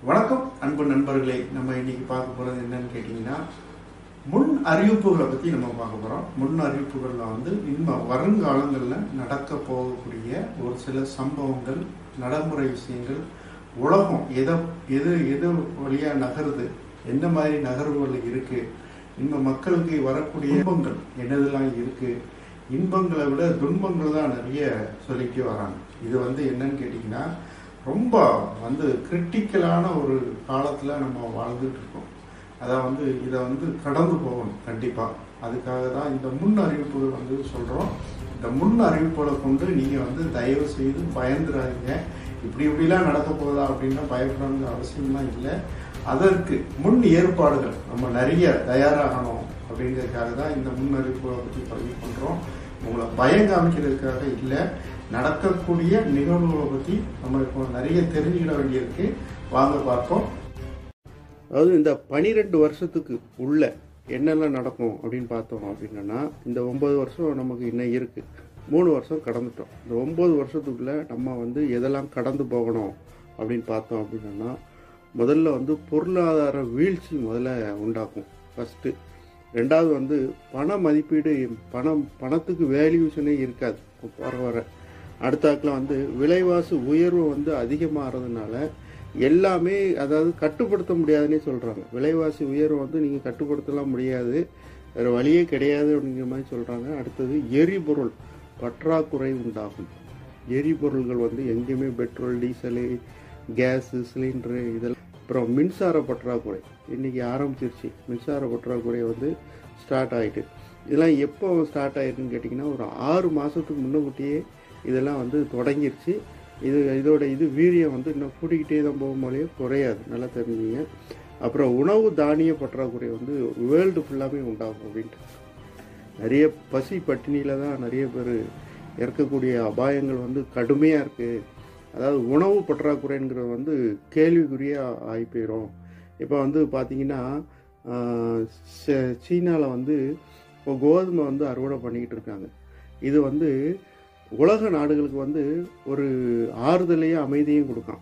வணக்கம் அன்பு நண்பர்களே நம்ம இன்னைக்கு பார்க்க போறது என்னன்னு கேட்டிங்கன்னா முன் அறிவிப்புகளை பத்தி நம்ம பார்க்க போறோம் முன் அறிவிப்புகள்ல வந்து இன்னும் வருங்காலங்களில் நடக்க போகக்கூடிய ஒரு சில சம்பவங்கள் நடைமுறை விஷயங்கள் உலகம் எதை எது எது வழியா நகருது எந்த மாதிரி நகர்வுகள் இருக்கு இன்னும் மக்களுக்கு வரக்கூடிய இன்பங்கள் என்னதெல்லாம் இருக்கு இன்பங்களை விட துன்பங்கள் தான் நிறைய சொல்லிட்டு வராங்க இது வந்து என்னன்னு கேட்டிங்கன்னா ரொம்ப வந்து கிரிட்டிக்கலான ஒரு காலத்தில் நம்ம வாழ்ந்துட்டு இருக்கோம் அதான் வந்து இதை வந்து கடந்து போகணும் கண்டிப்பாக அதுக்காக தான் இந்த முன் அறிவிப்புகள் வந்து சொல்கிறோம் இந்த முன் அறிவிப்புகளை கொண்டு நீங்கள் வந்து தயவு செய்து பயந்துடாதீங்க இப்படி இப்படிலாம் நடக்க போகுதா அப்படின்னா பயப்படணுங்கிற அவசியம்லாம் இல்லை அதற்கு முன் ஏற்பாடுகள் நம்ம நிறைய தயாராகணும் அப்படிங்கிறதுக்காக தான் இந்த முன் அறிவிப்புகளை பற்றி பதிவு பண்ணுறோம் உங்களை பயம் காமிக்கிறதுக்காக இல்லை நடக்கக்கூடிய நிகழ்வுகளை பற்றி நம்ம இப்போ நிறைய தெரிஞ்சுக்கிட வேண்டியிருக்கு வாங்க பார்ப்போம் அதாவது இந்த பனிரெண்டு வருஷத்துக்கு உள்ள என்னெல்லாம் நடக்கும் அப்படின்னு பார்த்தோம் அப்படின்னா இந்த ஒன்பது வருஷம் நமக்கு இன்னும் இருக்கு மூணு வருஷம் கடந்துட்டோம் இந்த ஒன்பது வருஷத்துக்குள்ள நம்ம வந்து எதெல்லாம் கடந்து போகணும் அப்படின்னு பார்த்தோம் அப்படின்னா முதல்ல வந்து பொருளாதார வீழ்ச்சி முதல்ல உண்டாக்கும் ஃபஸ்ட்டு ரெண்டாவது வந்து பண மதிப்பீடு பணம் பணத்துக்கு வேல்யூஷனே இருக்காது வர வர அடுத்தாக்கில் வந்து விலைவாசி உயர்வு வந்து அதிகமாகிறதுனால எல்லாமே அதாவது கட்டுப்படுத்த முடியாதுன்னே சொல்கிறாங்க விலைவாசி உயர்வு வந்து நீங்கள் கட்டுப்படுத்தலாம் முடியாது வேறு வழியே கிடையாது அப்படிங்கிற மாதிரி சொல்கிறாங்க அடுத்தது எரிபொருள் பற்றாக்குறை உண்டாகும் எரிபொருள்கள் வந்து எங்கேயுமே பெட்ரோல் டீசலு கேஸு சிலிண்டரு இதெல்லாம் அப்புறம் மின்சார பற்றாக்குறை இன்றைக்கி ஆரம்பிச்சிருச்சு மின்சார பற்றாக்குறை வந்து ஸ்டார்ட் ஆகிட்டு இதெல்லாம் எப்போ ஸ்டார்ட் ஆயிருக்குன்னு கேட்டிங்கன்னா ஒரு ஆறு மாதத்துக்கு முன்னக்கூட்டியே இதெல்லாம் வந்து தொடங்கிருச்சு இது இதோட இது வீரியம் வந்து இன்னும் கூட்டிக்கிட்டே தான் போகும் போதே குறையாது நல்லா தெரிஞ்சுங்க அப்புறம் உணவு தானிய பற்றாக்குறை வந்து வேர்ல்டு ஃபுல்லாமே உண்டாகும் அப்படின்ட்டு நிறைய பசி பட்டினியில் தான் நிறைய பேர் இறக்கக்கூடிய அபாயங்கள் வந்து கடுமையாக இருக்குது அதாவது உணவு பற்றாக்குறைங்கிறது வந்து கேள்விக்குறியாக ஆகி போயிடும் இப்போ வந்து பார்த்தீங்கன்னா சீனாவில் வந்து இப்போ கோதுமை வந்து அறுவடை பண்ணிக்கிட்டு இருக்காங்க இது வந்து உலக நாடுகளுக்கு வந்து ஒரு ஆறுதலையும் அமைதியும் கொடுக்கும்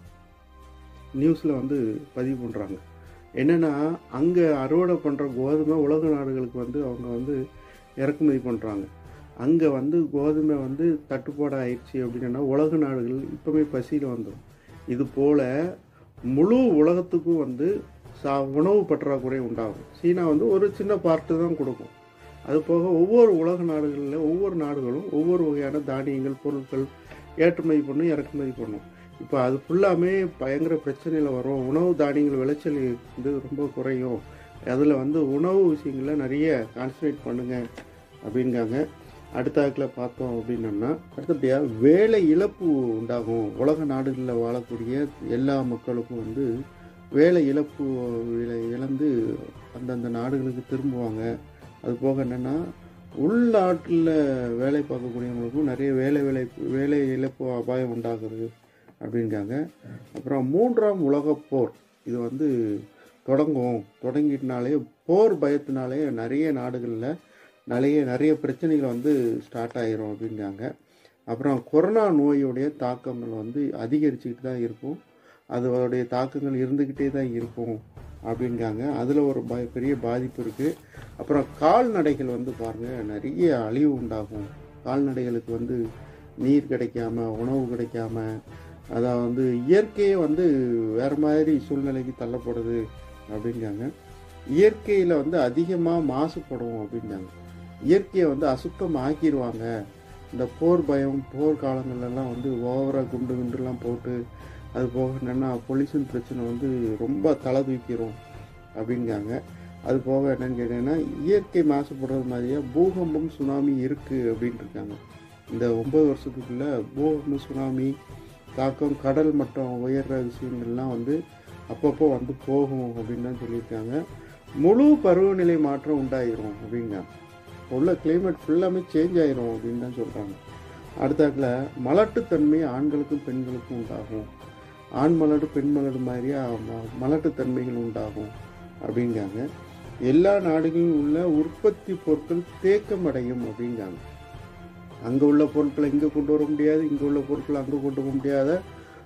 நியூஸில் வந்து பதிவு பண்ணுறாங்க என்னென்னா அங்கே அறுவடை பண்ணுற கோதுமை உலக நாடுகளுக்கு வந்து அவங்க வந்து இறக்குமதி பண்ணுறாங்க அங்கே வந்து கோதுமை வந்து தட்டுப்பாடு ஆயிடுச்சு அப்படின்னா உலக நாடுகள் இப்போவே பசியில் வந்துடும் இது போல் முழு உலகத்துக்கும் வந்து சா உணவு பற்றாக்குறை உண்டாகும் சீனா வந்து ஒரு சின்ன பார்ட்டு தான் கொடுக்கும் அது போக ஒவ்வொரு உலக நாடுகளில் ஒவ்வொரு நாடுகளும் ஒவ்வொரு வகையான தானியங்கள் பொருட்கள் ஏற்றுமதி பண்ணும் இறக்குமதி பண்ணும் இப்போ அது ஃபுல்லாமே பயங்கர பிரச்சனையில் வரும் உணவு தானியங்கள் விளைச்சல் வந்து ரொம்ப குறையும் அதில் வந்து உணவு விஷயங்களில் நிறைய கான்சன்ட்ரேட் பண்ணுங்க அப்படிங்காங்க அடுத்த ஆக்கில் பார்த்தோம் அப்படின்னம்னா அடுத்தபடியாக வேலை இழப்பு உண்டாகும் உலக நாடுகளில் வாழக்கூடிய எல்லா மக்களுக்கும் வந்து வேலை இழப்பு இழந்து அந்தந்த நாடுகளுக்கு திரும்புவாங்க அது போக என்னென்னா உள்நாட்டில் வேலை பார்க்கக்கூடியவங்களுக்கும் நிறைய வேலை வேலை வேலை இழப்பு அபாயம் உண்டாகுது அப்படிங்காங்க அப்புறம் மூன்றாம் உலகப் போர் இது வந்து தொடங்கும் தொடங்கிட்டனாலே போர் பயத்தினாலே நிறைய நாடுகளில் நிறைய நிறைய பிரச்சனைகள் வந்து ஸ்டார்ட் ஆயிரும் அப்படிங்காங்க அப்புறம் கொரோனா நோயுடைய தாக்கங்கள் வந்து அதிகரிச்சுக்கிட்டு தான் இருக்கும் அதோடைய தாக்கங்கள் இருந்துக்கிட்டே தான் இருக்கும் அப்படிங்காங்க அதில் ஒரு ப பெரிய பாதிப்பு இருக்குது அப்புறம் கால்நடைகள் வந்து பாருங்கள் நிறைய அழிவு உண்டாகும் கால்நடைகளுக்கு வந்து நீர் கிடைக்காம உணவு கிடைக்காம அதான் வந்து இயற்கையே வந்து வேறு மாதிரி சூழ்நிலைக்கு தள்ளப்படுது அப்படிங்காங்க இயற்கையில் வந்து அதிகமாக மாசுபடும் அப்படிங்காங்க இயற்கையை வந்து அசுத்தம் ஆக்கிடுவாங்க இந்த போர் பயம் போர் காலங்கள்லாம் வந்து ஓவராக குண்டு குண்டுலாம் போட்டு அது போக என்னென்னா பொல்யூஷன் பிரச்சனை வந்து ரொம்ப தலை தூக்கிடும் அப்படிங்காங்க அது போக என்னன்னு கேட்டிங்கன்னா இயற்கை மாசுபடுறது மாதிரியே பூகம்பம் சுனாமி இருக்குது அப்படின்ட்டு இருக்காங்க இந்த ஒம்பது வருஷத்துக்குள்ளே பூகம்பம் சுனாமி தாக்கம் கடல் மட்டம் உயர்ற விஷயங்கள்லாம் வந்து அப்பப்போ வந்து போகும் அப்படின்னு தான் சொல்லியிருக்காங்க முழு பருவநிலை மாற்றம் உண்டாயிரும் அப்படிங்காங்க உள்ள கிளைமேட் ஃபுல்லாமே சேஞ்ச் ஆயிரும் அப்படின்னு தான் சொல்கிறாங்க அடுத்தாக்கில் மலட்டுத்தன்மை ஆண்களுக்கும் பெண்களுக்கும் உண்டாகும் ஆண் மலடு பெண் மலடு மாதிரியா மலட்டுத்தன்மைகள் உண்டாகும் அப்படிங்காங்க எல்லா நாடுகளிலும் உள்ள உற்பத்தி பொருட்கள் தேக்கம் அடையும் அப்படிங்காங்க அங்கே உள்ள பொருட்களை இங்கே கொண்டு வர முடியாது இங்கே உள்ள பொருட்களை அங்கே கொண்டு போக முடியாத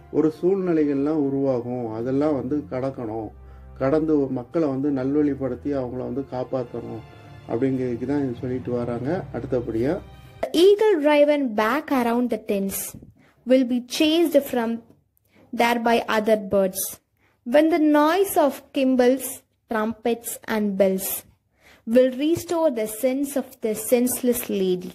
ஒரு சூழ்நிலைகள்லாம் உருவாகும் அதெல்லாம் வந்து கடக்கணும் கடந்து மக்களை வந்து நல்வழிப்படுத்தி அவங்கள வந்து காப்பாற்றணும் அப்படிங்கிறதுக்கு தான் இது சொல்லிட்டு வராங்க அடுத்தபடியாக The eagle driven back around the tents will be chased from there by other birds. When the noise of cymbals, trumpets, and bells will restore the sense of the senseless lady.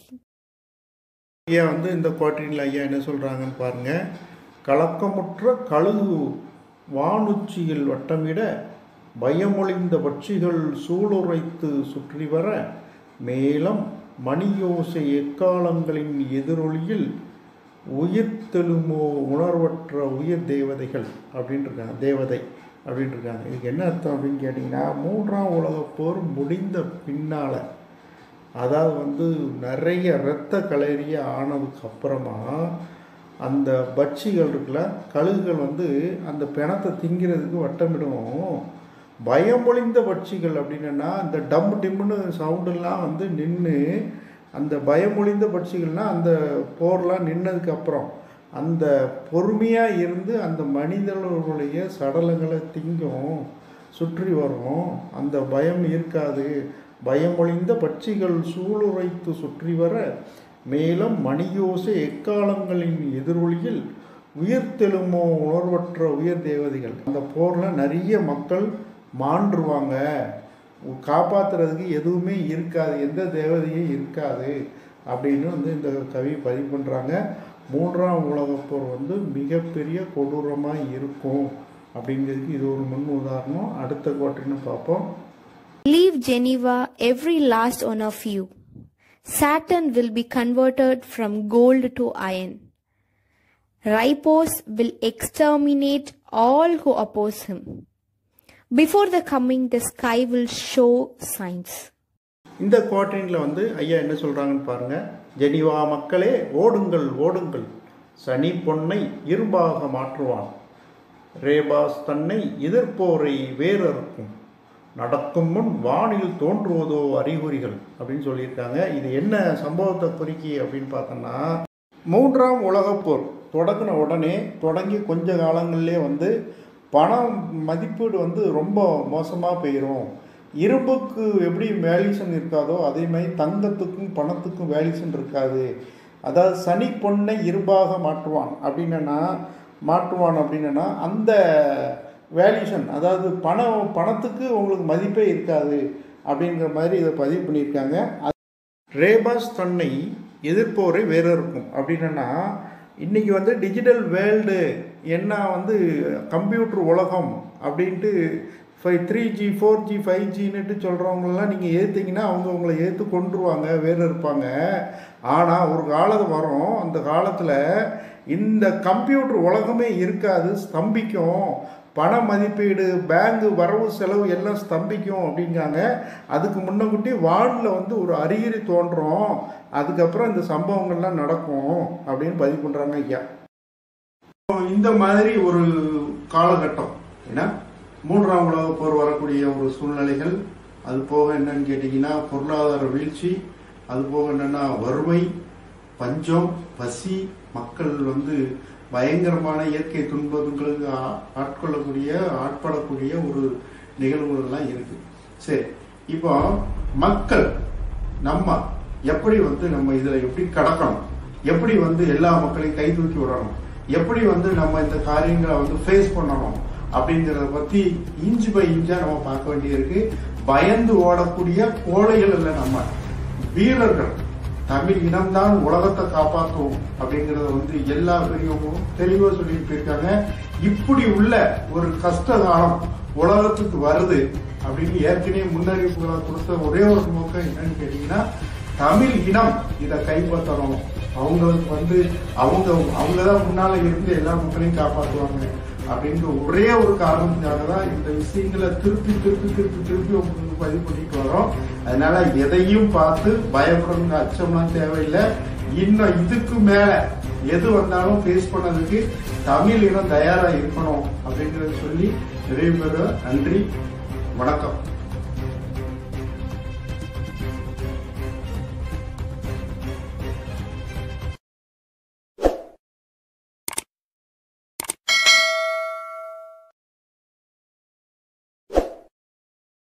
ஐயா வந்து இந்த குவாட்ரினில் ஐயா என்ன சொல்கிறாங்கன்னு பாருங்க கலக்கமுற்ற கழுகு வானுச்சியில் வட்டமிட பயமொழிந்த பட்சிகள் சூளுரைத்து சுற்றி வர மேலம் மணியோசை எக்காலங்களின் எதிரொலியில் உயிர் தெழுமோ உணர்வற்ற உயிர் தேவதைகள் அப்படின்னு இருக்காங்க தேவதை அப்படின்னு இருக்காங்க இதுக்கு என்ன அர்த்தம் அப்படின்னு கேட்டிங்கன்னா மூன்றாம் உலகப் போர் முடிந்த பின்னால் அதாவது வந்து நிறைய இரத்த களரிய ஆனதுக்கு அப்புறமா அந்த பட்சிகள் இருக்குல்ல கழுகுகள் வந்து அந்த பிணத்தை திங்கிறதுக்கு வட்டமிடும் பயமொழிந்த பட்சிகள் அப்படின்னா இந்த டம் டிம்னு சவுண்டெல்லாம் வந்து நின்று அந்த பயமொழிந்த பட்சிகள்னால் அந்த போர்லாம் நின்னதுக்கு அப்புறம் அந்த பொறுமையாக இருந்து அந்த மனிதர்களுடைய சடலங்களை திங்கும் சுற்றி வரும் அந்த பயம் இருக்காது பயமொழிந்த பட்சிகள் சூளுரைத்து சுற்றி வர மேலும் மணியோசை எக்காலங்களின் எதிரொலியில் உயிர் தெழுமோ உணர்வற்ற உயர் தேவதைகள் அந்த போரில் நிறைய மக்கள் மாண்டுருவாங்க காப்பாற்றுறதுக்கு எதுவுமே இருக்காது எந்த தேவதையும் இருக்காது அப்படின்னு வந்து இந்த கவி பதிவு பண்ணுறாங்க மூன்றாம் உலகப் போர் வந்து மிகப்பெரிய கொடூரமாக இருக்கும் அப்படிங்கிறதுக்கு இது ஒரு முன் உதாரணம் அடுத்த கோட்டைன்னு பார்ப்போம் Leave Geneva, every last one of you. Saturn will be converted from gold to iron. Ripos will exterminate all who oppose him. Before the coming, the sky will show signs. இந்த குவாட்ரினில் வந்து ஐயா என்ன சொல்கிறாங்கன்னு பாருங்கள் ஜெனிவா மக்களே ஓடுங்கள் ஓடுங்கள் சனி பொன்னை இரும்பாக மாற்றுவான் ரேபாஸ் தன்னை எதிர்ப்போரை வேறறுக்கும் நடக்கும் முன் வானில் தோன்றுவதோ அறிகுறிகள் அப்படின்னு சொல்லியிருக்காங்க இது என்ன சம்பவத்தை குறிக்கி அப்படின்னு பார்த்தோன்னா மூன்றாம் உலகப் போர் தொடங்கின உடனே தொடங்கி கொஞ்ச காலங்கள்லே வந்து பணம் மதிப்பீடு வந்து ரொம்ப மோசமாக போயிடும் இரும்புக்கு எப்படி வேல்யூஷன் இருக்காதோ அதே மாதிரி தங்கத்துக்கும் பணத்துக்கும் வேல்யூஷன் இருக்காது அதாவது சனி பொண்ணை இரும்பாக மாற்றுவான் அப்படின்னா மாற்றுவான் அப்படின்னா அந்த வேல்யூஷன் அதாவது பணம் பணத்துக்கு உங்களுக்கு மதிப்பே இருக்காது அப்படிங்கிற மாதிரி இதை பதிவு பண்ணியிருக்காங்க ரேபாஸ் தன்னை எதிர்ப்போரை வேற இருக்கும் அப்படின்னா இன்றைக்கி வந்து டிஜிட்டல் வேர்ல்டு என்ன வந்து கம்ப்யூட்டர் உலகம் அப்படின்ட்டு five three G four G five ஜின்னுட்டு சொல்கிறவங்களெலாம் நீங்கள் ஏற்றுங்கன்னா அவங்க உங்களை ஏற்று கொண்டுருவாங்க வேற இருப்பாங்க ஆனால் ஒரு காலம் வரும் அந்த காலத்தில் இந்த கம்ப்யூட்டர் உலகமே இருக்காது ஸ்தம்பிக்கும் பண மதிப்பீடு பேங்கு வரவு செலவு எல்லாம் ஸ்தம்பிக்கும் அப்படிங்காங்க அதுக்கு முன்னக்கூட்டி வானில் வந்து ஒரு அறிகுறி தோன்றும் அதுக்கப்புறம் இந்த சம்பவங்கள்லாம் நடக்கும் அப்படின்னு பதிவு பண்ணுறாங்க ஐயா இந்த மாதிரி ஒரு காலகட்டம் ஏன்னா மூன்றாம் உலக போர் வரக்கூடிய ஒரு சூழ்நிலைகள் அது போக என்னன்னு கேட்டிங்கன்னா பொருளாதார வீழ்ச்சி அது போக என்னன்னா வறுமை பஞ்சம் பசி மக்கள் வந்து பயங்கரமான இயற்கை துன்பங்களுக்கு ஆ- ஆட்கொள்ளக்கூடிய ஆட்படக்கூடிய ஒரு நிகழ்வுகள்லாம் இருக்கு சரி இப்போ மக்கள் நம்ம எப்படி வந்து நம்ம இதுல எப்படி கடக்கணும் எப்படி வந்து எல்லா மக்களையும் கை தூக்கி விடணும் எப்படி வந்து நம்ம இந்த காரியங்களை வந்து ஃபேஸ் பண்ணணும் அப்படிங்கிறத பத்தி இன்ச்சு பை இன்ச்சா நம்ம பார்க்க வேண்டியிருக்கு பயந்து ஓடக்கூடிய கோழைகள் இல்லை நம்ம வீரர்கள் தமிழ் இனம்தான் உலகத்தை காப்பாற்றும் அப்படிங்கறத வந்து எல்லா பெரியவங்களும் தெளிவா சொல்லிட்டு போயிருக்காங்க இப்படி உள்ள ஒரு கஷ்ட காலம் உலகத்துக்கு வருது அப்படின்னு ஏற்கனவே முன்னறிவிப்புகளை கொடுத்த ஒரே ஒரு நோக்கம் என்னன்னு கேட்டீங்கன்னா தமிழ் இனம் இதை கைப்பற்றணும் அவங்களுக்கு வந்து அவங்க அவங்க தான் முன்னால இருந்து எல்லா மக்களையும் காப்பாற்றுவாங்க அப்படின்ற ஒரே ஒரு காரணத்துக்காக தான் இந்த விஷயங்களை திருப்பி திருப்பி திருப்பி திருப்பி உங்களுக்கு பதிவு பண்ணிட்டு வரோம் அதனால எதையும் பார்த்து பயப்படணுங்க அச்சம்லாம் தேவையில்லை இன்னும் இதுக்கு மேல எது வந்தாலும் ஃபேஸ் பண்ணதுக்கு தமிழ் இனம் தயாரா இருக்கணும் அப்படிங்கறத சொல்லி நிறைவு பெற நன்றி வணக்கம்